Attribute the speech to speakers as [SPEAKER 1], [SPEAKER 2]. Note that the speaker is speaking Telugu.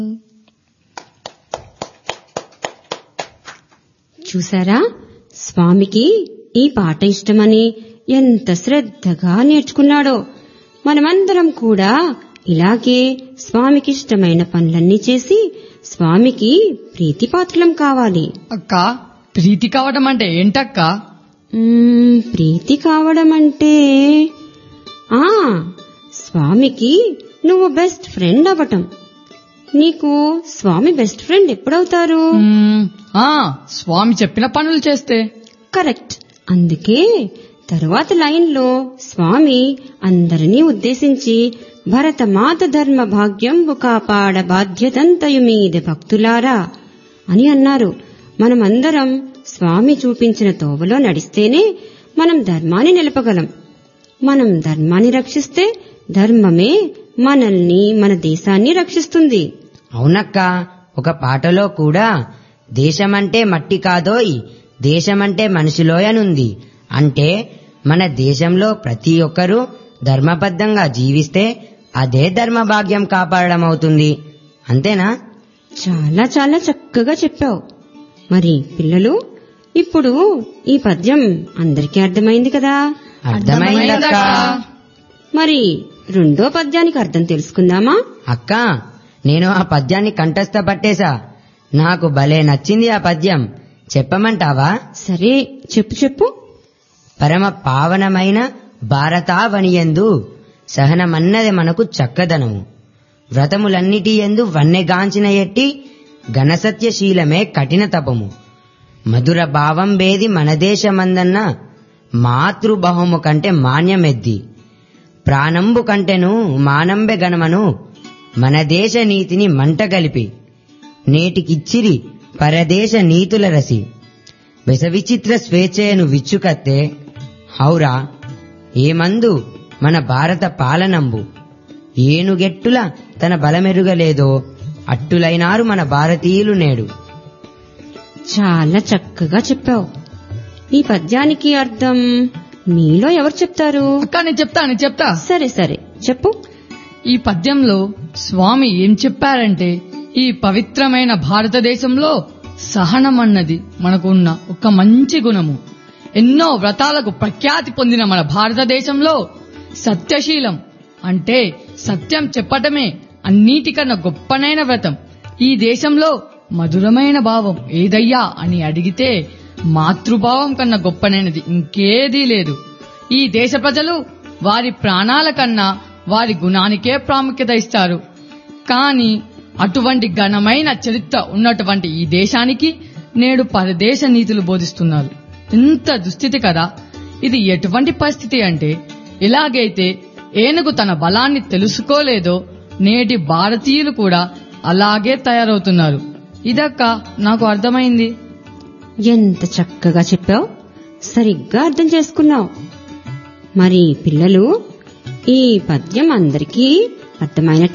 [SPEAKER 1] చూసారా స్వామికి ఈ పాట ఇష్టమని ఎంత శ్రద్ధగా నేర్చుకున్నాడో మనమందరం కూడా ఇలాగే స్వామికి ఇష్టమైన పనులన్నీ చేసి స్వామికి ప్రీతిపాత్రులం కావాలి
[SPEAKER 2] అక్క ప్రీతి కావడం అంటే ఏంటక్క
[SPEAKER 1] మ్మ్, ప్రీతి కావడం అంటే ఆ స్వామికి నువ్వు బెస్ట్ ఫ్రెండ్ అవ్వటం నీకు స్వామి బెస్ట్ ఫ్రెండ్ ఎప్పుడవుతారు
[SPEAKER 2] మ్మ్, ఆ స్వామి చెప్పిన పనులు చేస్తే
[SPEAKER 1] కరెక్ట్ అందుకే తరువాత లైన్లో స్వామి అందరినీ ఉద్దేశించి భరతమాత ధర్మ భాగ్యంబు కాపాడ బాధ్యతంతయు మీద భక్తులారా అని అన్నారు మనమందరం స్వామి చూపించిన తోవలో నడిస్తేనే మనం ధర్మాన్ని నిలపగలం మనం ధర్మాన్ని రక్షిస్తే ధర్మమే మనల్ని మన దేశాన్ని రక్షిస్తుంది
[SPEAKER 3] అవునక్క ఒక పాటలో కూడా దేశమంటే మట్టి కాదోయ్ దేశమంటే మనుషులోయనుంది అంటే మన దేశంలో ప్రతి ఒక్కరూ ధర్మబద్ధంగా జీవిస్తే అదే ధర్మ భాగ్యం కాపాడడం అవుతుంది అంతేనా
[SPEAKER 1] చాలా చాలా చక్కగా చెప్పావు మరి పిల్లలు ఇప్పుడు ఈ పద్యం అందరికీ అర్థమైంది కదా
[SPEAKER 3] అర్థమైందక్క
[SPEAKER 1] మరి రెండో పద్యానికి అర్థం తెలుసుకుందామా
[SPEAKER 3] అక్క నేను ఆ పద్యాన్ని కంఠస్థ పట్టేశా నాకు భలే నచ్చింది ఆ పద్యం చెప్పమంటావా
[SPEAKER 1] సరే చెప్పు చెప్పు
[SPEAKER 3] పరమ పావనమైన భారతావనియందు సహనమన్నది మనకు చక్కదనము వ్రతములన్నిటి ఎందు వన్నెగాంచిన ఎట్టి ఘనసత్యశీలమే కఠిన తపము మధుర భావం బేది మన దేశమందన్న మాతృభావము కంటే మాన్యమెద్ది ప్రాణంబు కంటెను మానంబె గణమను మన దేశ నీతిని మంటగలిపి నేటికిచ్చిరి పరదేశ నీతుల రసి విచిత్ర స్వేచ్ఛయను విచ్చుకత్తే హౌరా ఏమందు మన భారత పాలనంబు ఏనుగెట్టుల తన బలమెరుగలేదో అట్టులైనారు మన భారతీయులు నేడు
[SPEAKER 1] చాలా చక్కగా చెప్పావు ఈ పద్యానికి అర్థం మీలో ఎవరు చెప్తారు
[SPEAKER 2] అక్క నేను చెప్తా నేను చెప్తా
[SPEAKER 1] సరే సరే చెప్పు
[SPEAKER 2] ఈ పద్యంలో స్వామి ఏం చెప్పారంటే ఈ పవిత్రమైన భారతదేశంలో సహనం అన్నది మనకు ఉన్న ఒక మంచి గుణము ఎన్నో వ్రతాలకు ప్రఖ్యాతి పొందిన మన భారతదేశంలో సత్యశీలం అంటే సత్యం చెప్పటమే అన్నిటికన్నా గొప్పనైన వ్రతం ఈ దేశంలో మధురమైన భావం ఏదయ్యా అని అడిగితే మాతృభావం కన్నా గొప్పనైనది ఇంకేదీ లేదు ఈ దేశ ప్రజలు వారి ప్రాణాల కన్నా వారి గుణానికే ప్రాముఖ్యత ఇస్తారు కానీ అటువంటి ఘనమైన చరిత్ర ఉన్నటువంటి ఈ దేశానికి నేడు పరదేశ నీతులు బోధిస్తున్నారు ఇంత దుస్థితి కదా ఇది ఎటువంటి పరిస్థితి అంటే ఎలాగైతే ఏనుగు తన బలాన్ని తెలుసుకోలేదో నేటి భారతీయులు కూడా అలాగే తయారవుతున్నారు ఇదక్క నాకు అర్థమైంది
[SPEAKER 1] ఎంత చక్కగా చెప్పావు సరిగ్గా అర్థం చేసుకున్నావు మరి పిల్లలు ఈ పద్యం అందరికీ అర్థమైనట్లు